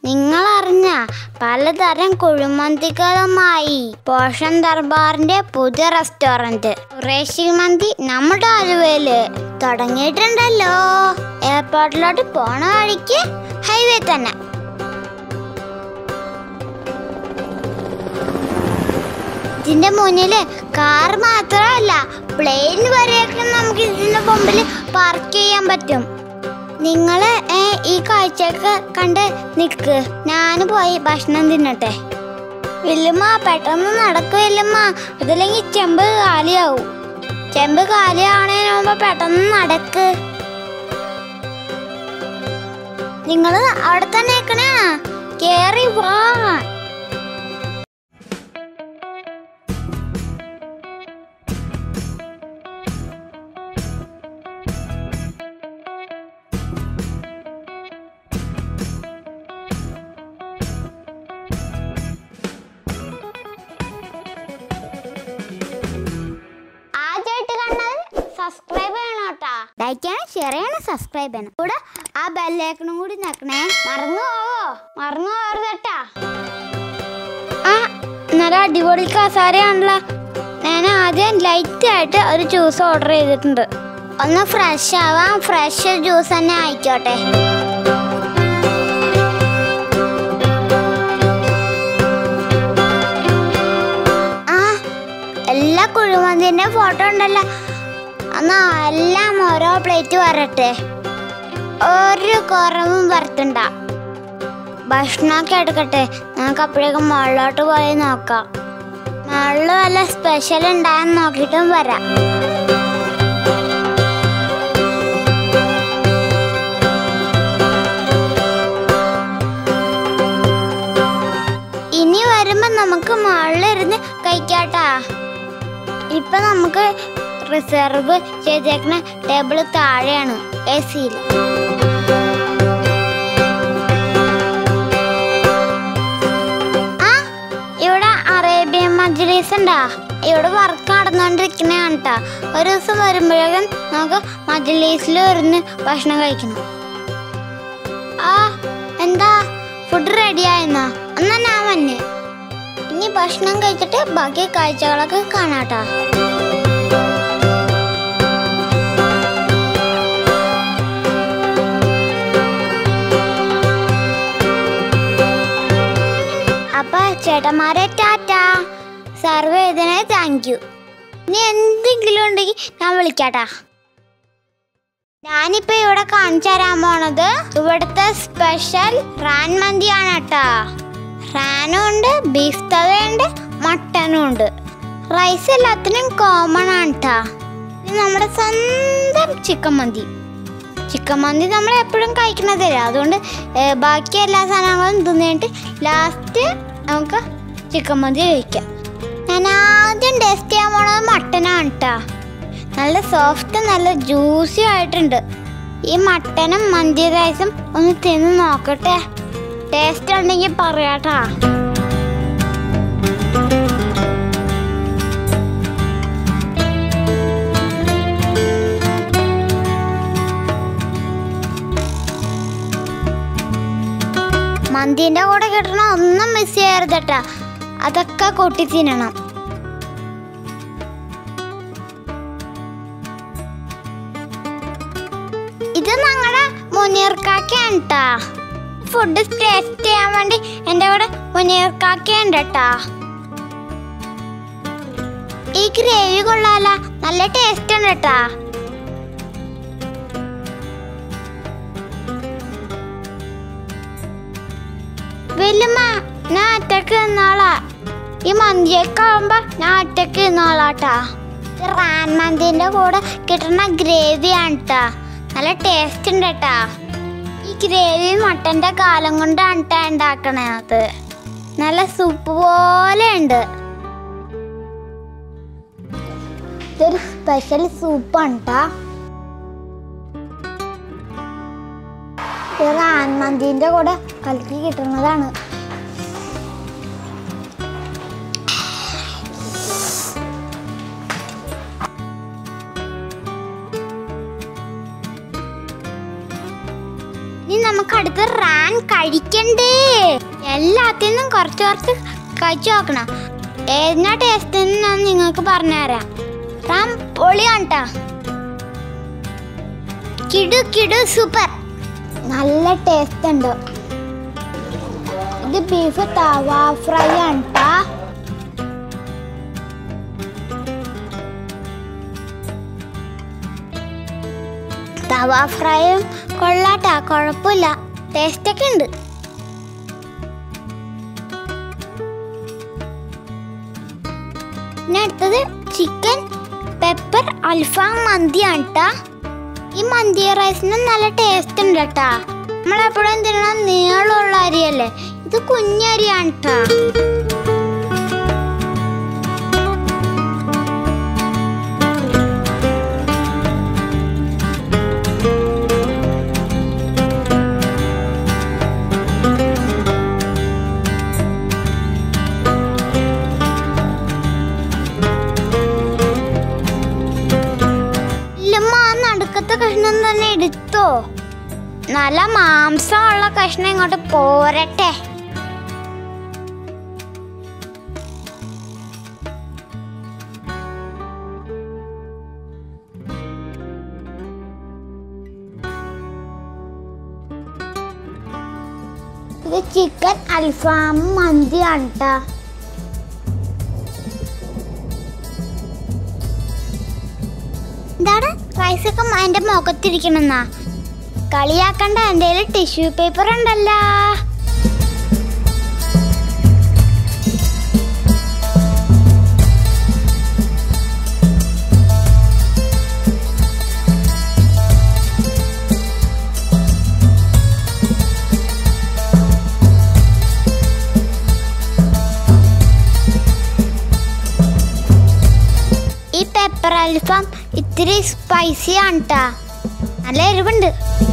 നിങ്ങൾ അറിഞ്ഞ പലതരം കുഴിമന്തികളുമായി പോഷൻ ദർബാറിന്റെ പുതിയ റെസ്റ്റോറന്റ് കുറേശി മന്തി നമ്മുടെ ആലുവയില് തുടങ്ങിയിട്ടുണ്ടല്ലോ എയർപോർട്ടിലോട്ട് പോണ വഴിക്ക് ഹൈവേ തന്നെ ഇതിന്റെ മുന്നില് കാർ മാത്രമല്ല പ്ലെയിൻ വരെയൊക്കെ നമുക്ക് ഇതിന്റെ മുമ്പിൽ പാർക്ക് ചെയ്യാൻ പറ്റും നിങ്ങള് ഏ, ഈ കാഴ്ചയൊക്കെ കണ്ട് നിക്ക് ഞാൻ പോയി ഭക്ഷണം തിന്നട്ടെ വല്യമ്മ പെട്ടെന്ന് നടക്കു വല്യമ്മ ഇതില്ലെങ്കിൽ ചെമ്പ് കാലിയാവും ചെമ്പ് കാലിയാവണേന് മുമ്പ് പെട്ടെന്ന് നടക്ക് നിങ്ങള് അവിടെ തന്നെ നിക്കണേ കേറി വാ ആദ്യമായിട്ട് കണ്ടാൽ സബ്സ്ക്രൈബ് ചെയ്യണം കേട്ടാ ലൈക്ക് ചെയ്യണം ഷെയർ ചെയ്യണം സബ്സ്ക്രൈബ് ചെയ്യണം കൂടെ ആ ബെല്ലേക്കണും കൂടി നക്കണേ മറന്നു പോവോ മറന്നു പോകരുത് കേട്ടാ ആ നല്ല അടിപൊളി കസാരയാണല്ലോ ഞാൻ ആദ്യം ലൈറ്റ് ആയിട്ട് ഒരു ജ്യൂസ് ഓർഡർ ചെയ്തിട്ടുണ്ട് ഒന്ന് ഫ്രഷ് ആവാം ഫ്രഷ് ജ്യൂസ് തന്നെ ആയിക്കോട്ടെ ആ എല്ലാ കുഴിമന്തിന്റെ ഫോട്ടോ ഉണ്ടല്ലോ എന്നാ എല്ലാം ഓരോ പ്ലേറ്റ് വരട്ടെ ഒരു കുറവും വരത്തണ്ട ഭക്ഷണമൊക്കെ എടുക്കട്ടെ നമുക്ക് അപ്പോഴേക്കും മുകളിലോട്ട് പോയി നോക്കാം മുകളിൽ വല്ല സ്പെഷ്യൽ ഉണ്ടായെന്ന് നോക്കിയിട്ടും വരാം ഇനി വരുമ്പോ നമുക്ക് മുകളിലിരുന്ന് കഴിക്കാട്ടാ ഇപ്പൊ നമുക്ക് റിസർവ് ചെയ്തേക്കുന്ന ടേബിൾ താഴെയാണ് എ സിയിൽ ആ ഇവിടെ അറേബ്യൻ മജ്ലിസ് ഉണ്ടാ ഇവിടെ വർക്ക് നടന്നുകൊണ്ടിരിക്കുന്ന കേട്ടാ ഒരു ദിവസം വരുമ്പോഴേക്കും നമുക്ക് മജ്ലീസിൽ ഇരുന്ന് ഭക്ഷണം കഴിക്കണം ആ എന്താ ഫുഡ് റെഡി ആയെന്നാ എന്നാ ഞാൻ വന്നെ ഇനി ഭക്ഷണം കഴിച്ചിട്ട് ബാക്കി കാഴ്ചകളൊക്കെ കാണാട്ടാ അപ്പൊ ചേട്ടന്മാരെ ടാറ്റ സർവ് ചെയ്തതിന് താങ്ക് യു ഇനി എന്തെങ്കിലും ഉണ്ടെങ്കിൽ ഞാൻ വിളിക്കാട്ടാ ഞാനിപ്പോ ഇവിടെ കാണിച്ചു തരാൻ പോണത് ഇവിടുത്തെ സ്പെഷ്യൽ റാൻ മന്തിയാണ് കേട്ടാ റാനും ഉണ്ട് ബീഫ് തവയുണ്ട് മട്ടനും ഉണ്ട് റൈസ് എല്ലാത്തിനും കോമൺ ആണ് കേട്ടാ ഇത് നമ്മുടെ സ്വന്തം ചിക്കൻ മന്തി ചിക്കൻ മന്തി നമ്മൾ എപ്പോഴും കഴിക്കണതല്ലേ അതുകൊണ്ട് ഏ, ബാക്കി എല്ലാ സാധനങ്ങളും തിന്നിട്ട് ലാസ്റ്റ് നമുക്ക് ചിക്കൻ മന്തി കഴിക്കാം ഞാൻ ആദ്യം ടേസ്റ്റ് ചെയ്യാൻ പോണത് മട്ടനാണ് കേട്ടോ നല്ല സോഫ്റ്റ് നല്ല ജ്യൂസി ആയിട്ടുണ്ട് ഈ മട്ടനും മന്തി റൈസും ഒന്ന് തിന്ന് നോക്കട്ടെ ടേസ്റ്റ് ഉണ്ടെങ്കിൽ പറയാട്ടാ മന്തിന്റെ കൂടെ കിട്ടണ ഒന്നും മിസ് ചെയ്യരുത് കേട്ടാ അതൊക്കെ കൊട്ടി തിന്നണം ഇത് ഞങ്ങളുടെ മുനീർക്കാക്കയാണ് കേട്ടാ ഫുഡ് ടേസ്റ്റ് ചെയ്യാൻ വേണ്ടി എൻ്റെ കൂടെ മുനീർക്കാക്കയുണ്ട് കേട്ടാ ഈ ഗ്രേവി കൊള്ളാല നല്ല ടേസ്റ്റ് ഉണ്ട് കേട്ടാ വല്യമ്മ ഞാൻ ഒറ്റക്ക് നിന്നോളാ ഈ മന്തിയൊക്കെ ആവുമ്പോ ഞാൻ ഒറ്റക്ക് നിന്നോളാട്ടാ ഇത് റാൻ മന്തിന്റെ കൂടെ കിട്ടുന്ന ഗ്രേവിയാണ് ട്ടാ നല്ല ടേസ്റ്റ് ഉണ്ട് കേട്ടാ ഈ ഗ്രേവി മട്ടന്റെ കാലം കൊണ്ടാണ് ട്ടാ ഉണ്ടാക്കണത് നല്ല സൂപ്പ് പോലെ ഉണ്ട് ഇതൊരു സ്പെഷ്യൽ സൂപ്പാണ് ട്ടാ ഇത് റാൻ മന്തിന്റെ കൂടെ കലക്കി കിട്ടുന്നതാണ് ഇനി നമുക്ക് നമുക്ക് അടുത്ത റാൻ കഴിക്കണ്ടേ എല്ലാത്തിനും കുറച്ച് കുറച്ച് കഴിച്ചു നോക്കണം ഏതിനാ ടേസ്റ്റ് ഞാൻ നിങ്ങൾക്ക് പറഞ്ഞുതരാം റാം പൊളിയാണ് ട്ടാ. കിടു കിടു സൂപ്പർ നല്ല ടേസ്റ്റ് ഉണ്ട് ഇത് ബീഫ് തവ ഫ്രൈ ആണ് ട്ടാ. തവ ഫ്രൈയും കൊള്ളാട്ടാ കുഴപ്പമില്ല ടേസ്റ്റ് ഒക്കെ ഉണ്ട് പിന്നെ അടുത്തത് ചിക്കൻ പെപ്പർ അൽഫാം മന്തിയാണ് ട്ടാ ഈ മന്തി റൈസിന് നല്ല ടേസ്റ്റ് ഉണ്ട് കേട്ടാ നമ്മളെപ്പോഴും തിന്നണ നീളമുള്ള അരിയല്ലേ ഇത് കുഞ്ഞരിയാണ് ട്ടാ ഇല്ലമ്മ ആ നടുക്കത്തെ കഷ്ണം തന്നെ എടുത്തോ നല്ല മാംസമുള്ള കഷ്ണം ഇങ്ങോട്ട് പോരട്ടെ ഇത് ചിക്കൻ അൽഫാം മന്തിയാണ് ട്ടാ എന്താണ് റൈസ് ഒക്കെ എന്റെ മുഖത്തിരിക്കണെന്നാ കളിയാക്കണ്ട എൻ്റെ കയ്യിൽ ടിഷ്യൂ പേപ്പർ ഉണ്ടല്ലോ ഈ പെപ്പർ അൽഫാം ഇത്തിരി സ്പൈസി ആണ് ട്ടാ നല്ല എരിവുണ്ട്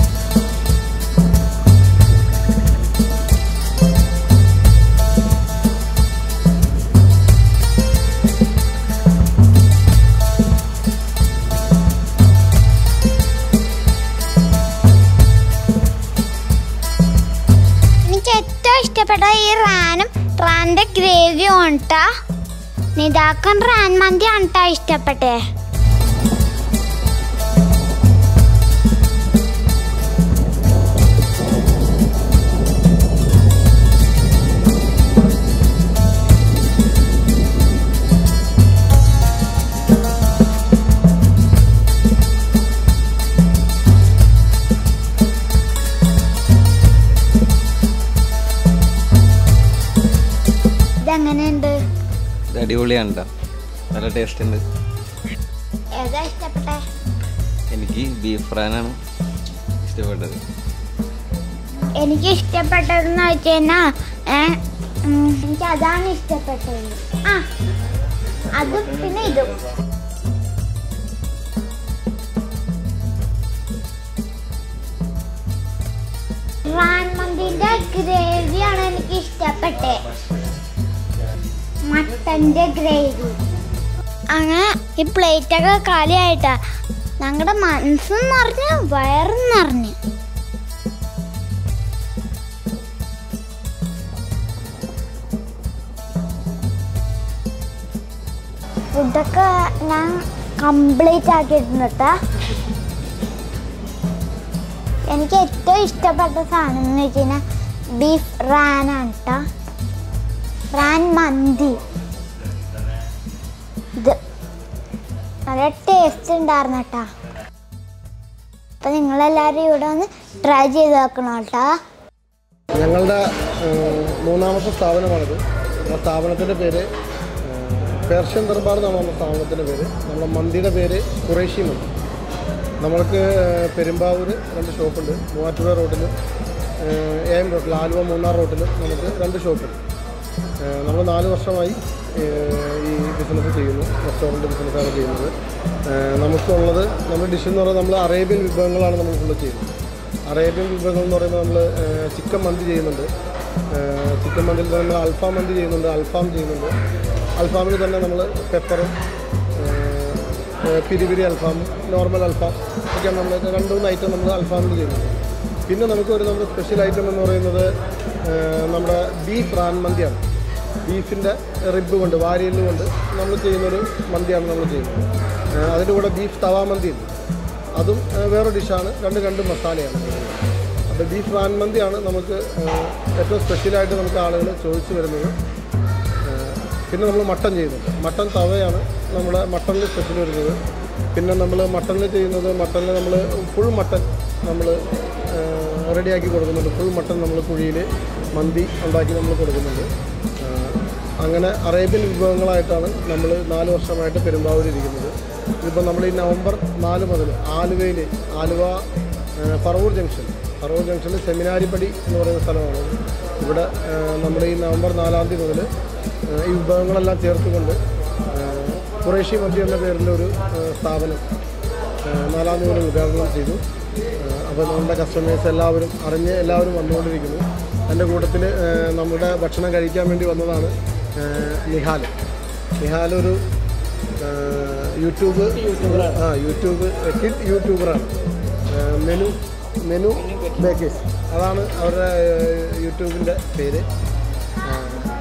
എനിക്ക് ഏറ്റവും ഇഷ്ടപ്പെട്ട ഈ റാനും റാന്റെ ഗ്രേവിയും ആണ് ട്ടാ നിതാക്കൻ റാൻ മന്തി ആണ് ട്ടാ ഇഷ്ടപ്പെട്ടേ ഇതെങ്ങനെയുണ്ട് ഇത് അടിപൊളിയാണ് ട്ടോ. നല്ല ടേസ്റ്റ് ഉണ്ട് ഏതാ ഇഷ്ടപ്പെട്ടെ എനിക്ക് ബീഫ് ഫ്രാനാണ് ഇഷ്ടപ്പെട്ടത് എനിക്ക് ഇഷ്ടപ്പെട്ടതെന്ന് വെച്ച് കഴിഞ്ഞാ ഏ, ഉം, എനിക്ക് അതാണ് ഇഷ്ടപ്പെട്ടത് ആ അതും പിന്നെ ഇതും റാൻ മന്തിന്റെ ഗ്രേവിയാണ് എനിക്ക് ഇഷ്ടപ്പെട്ടെ മട്ടന്റെ ഗ്രേവി അങ്ങനെ ഈ പ്ലേറ്റ് ഒക്കെ കാലിയായിട്ടാ ഞങ്ങളുടെ മനസ്സും നിറഞ്ഞ് വയറും നിറഞ്ഞ് ഫുഡൊക്കെ ഞാൻ കംപ്ലീറ്റ് ആക്കിയിട്ടുണ്ട് കേട്ടാ എനിക്ക് ഏറ്റവും ഇഷ്ടപ്പെട്ട സാധനം എന്ന് വെച്ച് കഴിഞ്ഞാൽ ബീഫ് റാനാണ് കേട്ടോ റാൻ മന്തി ഇത് നല്ല ടേസ്റ്റ് ഉണ്ടായിരുന്നു കേട്ടാ അപ്പം നിങ്ങളെല്ലാവരും ഇവിടെ ഒന്ന് ട്രൈ ചെയ്ത് നോക്കണം കേട്ടോ ഞങ്ങളുടെ ഏഹ്, മൂന്നാമത്തെ സ്ഥാപനമാണിത് ആ സ്ഥാപനത്തിൻ്റെ പേര് ഏഹ്, പേർഷ്യൻ ദർബാർ എന്നാണ് നമ്മുടെ സ്ഥാപനത്തിൻ്റെ പേര് നമ്മുടെ മന്തിയുടെ പേര് കുറേശി മന്തി നമ്മൾക്ക് ഏഹ്, പെരുമ്പാവൂർ രണ്ട് ഷോപ്പുണ്ട് മൂവാറ്റുപുഴ റോഡിൽ എ എം റോഡിൽ ആലുവ മൂന്നാർ റോഡിൽ നമുക്ക് രണ്ട് ഷോപ്പുണ്ട് ഏഹ്, നമ്മൾ നാല് വർഷമായി ഏഹ്, ഈ ബിസിനസ് ചെയ്യുന്നു റെസ്റ്റോറൻറ്റ് ബിസിനസ്സാണ് ചെയ്യുന്നത് ഏഹ്, നമുക്കുള്ളത് നമ്മുടെ ഡിഷ് എന്ന് പറയുന്നത് നമ്മൾ അറേബ്യൻ വിഭവങ്ങളാണ് നമ്മൾ ഫുള്ള് ചെയ്യുന്നത് അറേബ്യൻ വിഭവങ്ങൾ എന്ന് പറയുമ്പോൾ നമ്മൾ ചിക്കൻ മന്തി ചെയ്യുന്നുണ്ട് ഏഹ്, ചിക്കൻ മന്തിയിൽ തന്നെ നമ്മൾ അൽഫാം മന്തി ചെയ്യുന്നുണ്ട് അൽഫാം ചെയ്യുന്നുണ്ട് അൽഫാമിൽ തന്നെ നമ്മൾ പെപ്പറും ഏഹ്, പിരി പിരി അൽഫാം നോർമൽ അൽഫാം ഒക്കെയാണ് നമ്മൾ രണ്ട് മൂന്ന് ഐറ്റം നമ്മൾ അൽഫാമിൽ ചെയ്യുന്നുണ്ട് പിന്നെ നമുക്ക് ഒരു നമ്മുടെ സ്പെഷ്യൽ ഐറ്റം എന്ന് പറയുന്നത് ആ, നമ്മുടെ ബീഫ് റാൻ മന്തിയാണ് ബീഫിൻ്റെ റിബ് കൊണ്ട് വാരിയല് കൊണ്ട് നമ്മൾ ചെയ്യുന്നൊരു മന്തിയാണ് നമ്മൾ ചെയ്യുന്നത് ആ, അതിൻ്റെ കൂടെ ബീഫ് തവാ മന്തി ഉണ്ട് അതും ആ, വേറെ ഡിഷാണ് രണ്ട് രണ്ട് മസാലയാണ് അപ്പോൾ ബീഫ് റാൻ മന്തിയാണ് നമുക്ക് ആ, ഏറ്റവും സ്പെഷ്യലായിട്ട് നമുക്ക് ആളുകൾ ചോദിച്ചു വരുന്നത് ആ, പിന്നെ നമ്മൾ മട്ടൻ ചെയ്യുന്നുണ്ട് മട്ടൻ തവയാണ് നമ്മുടെ മട്ടണിൽ സ്പെഷ്യൽ വരുന്നത് പിന്നെ നമ്മൾ മട്ടണിൽ ചെയ്യുന്നത് മട്ടണിൽ നമ്മൾ ഫുൾ മട്ടൺ നമ്മൾ റെഡിയാക്കി കൊടുക്കുന്നുണ്ട് ഫുൾ മട്ടൺ നമ്മൾ കുഴിയിൽ മന്തി ഉണ്ടാക്കി നമ്മൾ കൊടുക്കുന്നുണ്ട് ആ, അങ്ങനെ അറേബ്യൻ വിഭവങ്ങളായിട്ടാണ് നമ്മൾ നാല് വർഷമായിട്ട് പെരുമ്പാവൂർ ഇരിക്കുന്നത് ഇതിപ്പോൾ നമ്മൾ ഈ നവംബർ നാല് മുതൽ ആലുവയിൽ ആലുവ ആ, പറവൂർ ജംഗ്ഷൻ പറവൂർ ജംഗ്ഷനിൽ സെമിനാരിപ്പടി എന്ന് പറയുന്ന സ്ഥലമാണ് ഇവിടെ ആ, നമ്മുടെ ഈ നവംബർ നാലാം തീയതി മുതൽ ആ, ഈ വിഭവങ്ങളെല്ലാം ചേർത്തുകൊണ്ട് ആ, ഖുറേഷി മന്തി എന്ന പേരിലൊരു ആ, സ്ഥാപനം ആ, നാലാം തീയതി മുതൽ ഉദ്ഘാടനം ചെയ്തു അപ്പോൾ നമ്മുടെ കസ്റ്റമേഴ്സ് എല്ലാവരും അറിഞ്ഞ് എല്ലാവരും വന്നുകൊണ്ടിരിക്കുന്നു എൻ്റെ കൂട്ടത്തിൽ നമ്മുടെ ഭക്ഷണം കഴിക്കാൻ വേണ്ടി വന്നതാണ് ആ, നിഹാൽ നിഹാൽ ഒരു ആ, യൂട്യൂബ് ആ യൂട്യൂബ് കിഡ് യൂട്യൂബറാണ് ആ, മെനു മെനു ബേക്കേഴ്സ് അതാണ് അവരുടെ ആ, യൂട്യൂബിൻ്റെ പേര് ആ,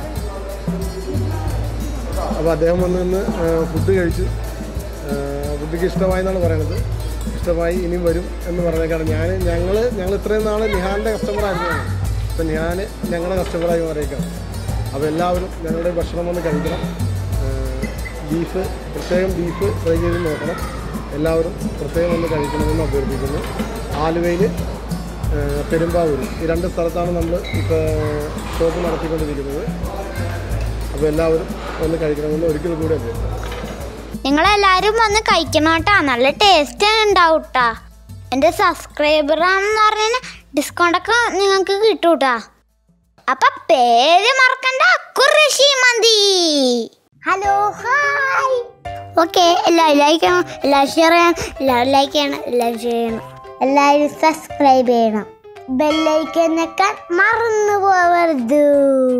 അപ്പോൾ അദ്ദേഹം വന്ന് നിന്ന് ഫുഡ് കഴിച്ചു ഫുഡിക്ക് ഇഷ്ടമായി എന്നാണ് പറയണത് ഇഷ്ടമായി ഇനിയും വരും എന്ന് പറഞ്ഞേക്കാണ് ഞാൻ ഞങ്ങൾ ഞങ്ങൾ ഇത്രയും നാൾ നിഹാലിൻ്റെ കസ്റ്റമറായിരുന്നു അപ്പം ഞാൻ ഞങ്ങളുടെ കസ്റ്റമറായി മാറിയേക്കാണ് അപ്പോൾ എല്ലാവരും ഞങ്ങളുടെ ഭക്ഷണം വന്ന് കഴിക്കണം ബീഫ് പ്രത്യേകം ബീഫ് ട്രൈ ചെയ്ത് നോക്കണം എല്ലാവരും പ്രത്യേകം വന്ന് കഴിക്കണമെന്ന് അഭ്യർത്ഥിക്കുന്നു ആലുവയിൽ പെരുമ്പാവൂർ ഈ രണ്ട് സ്ഥലത്താണ് നമ്മൾ ഇപ്പോൾ ഷോപ്പ് നടത്തിക്കൊണ്ടിരിക്കുന്നത് അപ്പോൾ എല്ലാവരും ഒന്ന് കഴിക്കണമെന്ന് ഒരിക്കൽ കൂടി അഭ്യർത്ഥിക്കുന്നു നിങ്ങളെല്ലാവരും വന്ന് കഴിക്കണം കേട്ടാ നല്ല ടേസ്റ്റ് ഉണ്ടാവും കേട്ടാ എൻ്റെ സബ്സ്ക്രൈബറാണെന്ന് പറഞ്ഞാൽ ഡിസ്കൗണ്ട് ഒക്കെ നിങ്ങൾക്ക് കിട്ടും കേട്ടാ അപ്പൊ പേര് മറക്കണ്ട കുറേശ്ശി മന്തി ഹലോ ഹായ് ഓക്കെ എല്ലാവരും ലൈക്ക് ചെയ്യണം എല്ലാവരും ഷെയർ ചെയ്യണം എല്ലാവരും ലൈക്ക് ചെയ്യണം എല്ലാവരും ചെയ്യണം എല്ലാവരും സബ്സ്ക്രൈബ് ചെയ്യണം ബെല്ലൈക്കൻ വെക്കാൻ മറന്നു പോവരുത്